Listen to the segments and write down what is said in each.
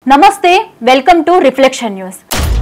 నమస్తే welcome to reflection news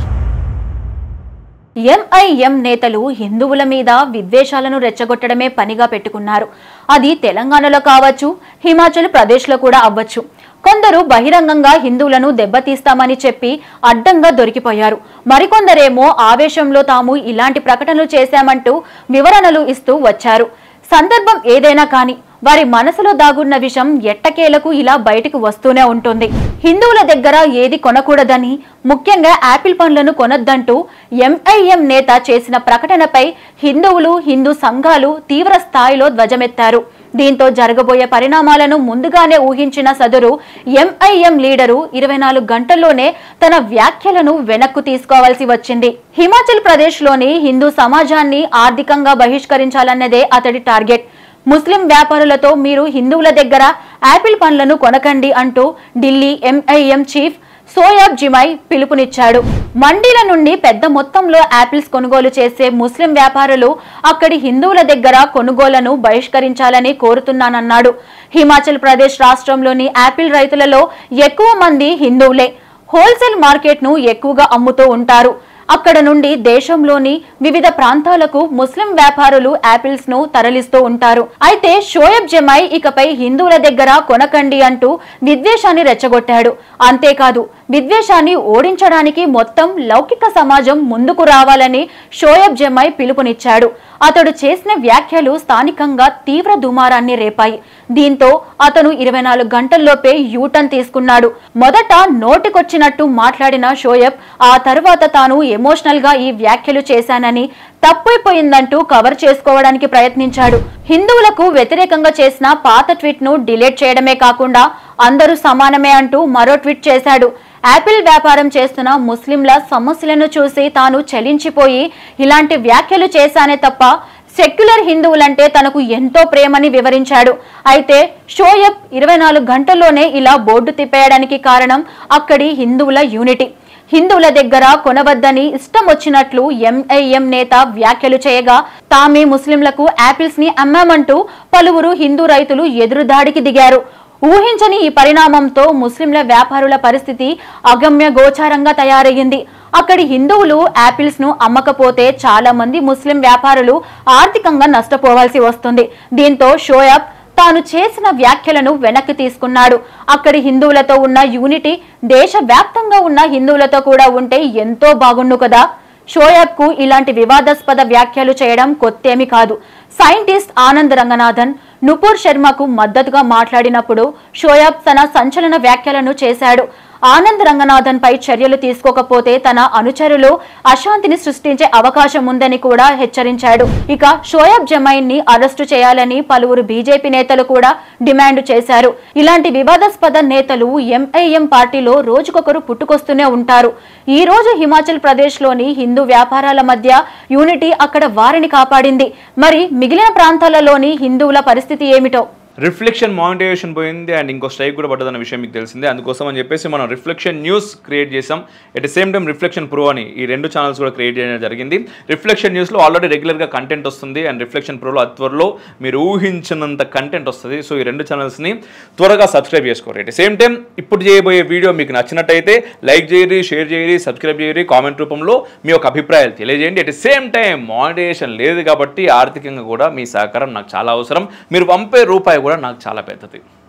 MIM నేతలు హిందువుల మీద విద్వేషాలను రెచ్చగొట్టడమే పనిగా పెట్టుకున్నారు అది తెలంగాణలో కావచ్చు హిమాచల్ ప్రదేశ్లో కూడా అవ్వచ్చు కొందరు బహిరంగంగా హిందువులను దెబ్బతీస్తామని చెప్పి అడ్డంగా దొరికిపోయారు మరికొందరేమో ఆవేశంలో తాము ఇలాంటి ప్రకటనలు చేశామంటూ వివరణలు ఇస్తూ వచ్చారు సందర్భం ఏదైనా కానీ వారి మనసులో దాగున్న విషం ఎట్టకేలకు ఇలా బయటకు వస్తూనే ఉంటుంది హిందువుల దగ్గర ఏది కొనకూడదని ముఖ్యంగా యాపిల్ పండ్లను కొనొద్దంటూ ఎంఐఎం నేత చేసిన ప్రకటనపై హిందువులు హిందూ సంఘాలు తీవ్ర స్థాయిలో ధ్వజమెత్తారు దీంతో జరగబోయే పరిణామాలను ముందుగానే ఊహించిన సదరు ఎంఐఎం లీడరు ఇరవై నాలుగు గంటల్లోనే తన వ్యాఖ్యలను వెనక్కు తీసుకోవాల్సి వచ్చింది హిమాచల్ ప్రదేశ్లోని హిందూ సమాజాన్ని ఆర్థికంగా బహిష్కరించాలన్నదే అతడి టార్గెట్ ముస్లిం వ్యాపారులతో మీరు హిందువుల దగ్గర యాపిల్ పండ్లను కొనకండి అంటూ ఢిల్లీ ఎంఐఎం చీఫ్ సోయాబ్ జిమై పిలుపునిచ్చాడు మండీల నుండి పెద్ద మొత్తంలో యాపిల్స్ కొనుగోలు చేసే ముస్లిం వ్యాపారులు అక్కడి హిందువుల దగ్గర కొనుగోలను బహిష్కరించాలని కోరుతున్నానన్నాడు హిమాచల్ ప్రదేశ్ రాష్ట్రంలోని యాపిల్ రైతులలో ఎక్కువ మంది హిందువులే హోల్సేల్ మార్కెట్ను ఎక్కువగా అమ్ముతూ ఉంటారు అక్కడ నుండి దేశంలోని వివిధ ప్రాంతాలకు ముస్లిం వ్యాపారులు యాపిల్స్ ను తరలిస్తూ ఉంటారు అయితే షోయబ్ జమై ఇకపై హిందువుల దగ్గర కొనకండి అంటూ విద్వేషాన్ని రెచ్చగొట్టాడు అంతేకాదు విద్వేషాన్ని ఓడించడానికి మొత్తం లౌకిక సమాజం ముందుకు రావాలని షోయబ్ జమై పిలుపునిచ్చాడు అతడు చేసిన వ్యాఖ్యలు స్థానికంగా తీవ్ర దుమారాన్ని రేపాయి దీంతో అతను ఇరవై నాలుగు గంటల్లోపే యూటర్న్ తీసుకున్నాడు మొదట నోటికొచ్చినట్టు మాట్లాడిన షోయబ్ ఆ తర్వాత తాను ఎమోషనల్ గా ఈ వ్యాఖ్యలు చేశానని తప్పైపోయిందంటూ కవర్ చేసుకోవడానికి ప్రయత్నించాడు హిందువులకు వ్యతిరేకంగా చేసిన పాత ట్వీట్ ను డిలీట్ చేయడమే కాకుండా అందరూ సమానమే అంటూ మరో ట్వీట్ చేశాడు యాపిల్ వ్యాపారం చేస్తున్న ముస్లింల సమస్యలను చూసి తాను చలించిపోయి ఇలాంటి వ్యాఖ్యలు చేశానే తప్ప సెక్యులర్ హిందువులంటే తనకు ఎంతో ప్రేమని వివరించాడు అయితే షోయబ్ ఇరవై నాలుగు గంటల్లోనే ఇలా బోర్డు తిప్పేయడానికి కారణం అక్కడి హిందువుల యూనిటీ హిందువుల దగ్గర కొనవద్దని ఇష్టం వచ్చినట్లు ఎంఐఎం నేత వ్యాఖ్యలు చేయగా తామే ముస్లింలకు యాపిల్స్ ని అమ్మామంటూ పలువురు హిందూ రైతులు ఎదురుదాడికి దిగారు ఊహించని ఈ పరిణామంతో ముస్లింల వ్యాపారుల పరిస్థితి అగమ్య గోచారంగా తయారయ్యింది అక్కడి హిందువులు యాపిల్స్ ను అమ్మకపోతే చాలా మంది ముస్లిం వ్యాపారులు ఆర్థికంగా నష్టపోవాల్సి వస్తుంది దీంతో షోయబ్ తాను చేసిన వ్యాఖ్యలను వెనక్కి తీసుకున్నాడు అక్కడి హిందువులతో ఉన్న యూనిటీ దేశవ్యాప్తంగా ఉన్న హిందువులతో కూడా ఉంటే ఎంతో బాగుండు కదా షోయబ్ కు ఇలాంటి వివాదాస్పద వ్యాఖ్యలు చేయడం కొత్తేమి కాదు సైంటిస్ట్ ఆనంద్ రంగనాథన్ నుపూర్ శర్మకు మద్దతుగా మాట్లాడినప్పుడు షోయబ్ తన సంచలన వ్యాఖ్యలను చేశాడు ఆనంద్ రంగనాథన్ పై చర్యలు తీసుకోకపోతే తన అనుచరులు అశాంతిని సృష్టించే అవకాశం ఉందని కూడా హెచ్చరించాడు ఇక షోయబ్ జమైన్ ని అరెస్టు చేయాలని పలువురు బీజేపీ నేతలు కూడా డిమాండ్ చేశారు ఇలాంటి వివాదాస్పద నేతలు ఎంఐఎం పార్టీలో రోజుకొకరు పుట్టుకొస్తూనే ఉంటారు ఈ రోజు హిమాచల్ ప్రదేశ్ లోని హిందూ వ్యాపారాల మధ్య యూనిటీ అక్కడ వారిని కాపాడింది మరి మిగిలిన ప్రాంతాలలోని హిందువుల పరిస్థితి ఏమిటో రిఫ్లెక్షన్ మానిటైజేషన్ పోయింది అండ్ ఇంకో స్ట్రైక్ కూడా పడ్డదన్న విషయం మీకు తెలిసిందే అందుకోసం అని చెప్పేసి మనం రిఫ్లెక్షన్ న్యూస్ క్రియేట్ చేసాం at the same time reflection pro అని ఈ రెండు ఛానల్స్ కూడా క్రియేట్ చేయడం జరిగింది రిఫ్లెక్షన్ న్యూస్లో ఆల్రెడీ రెగ్యులర్గా కంటెంట్ వస్తుంది అండ్ రిఫ్లెక్షన్ ప్రోలో అతి త్వరలో మీరు ఊహించినంత కంటెంట్ వస్తుంది సో ఈ రెండు ఛానల్స్ని త్వరగా సబ్స్క్రైబ్ చేసుకోరు ఎట్ ద సేమ్ టైం ఇప్పుడు చేయబోయే వీడియో మీకు నచ్చినట్టయితే లైక్ చేయరి షేర్ చేయరి సబ్స్క్రైబ్ చేయరి కామెంట్ రూపంలో మీ యొక్క అభిప్రాయాలు తెలియజేయండి at the same time monetization లేదు కాబట్టి ఆర్థికంగా కూడా మీ సహకారం నాకు చాలా అవసరం మీరు పంపే రూపాయి కూడా నాకు చాలా పెద్దది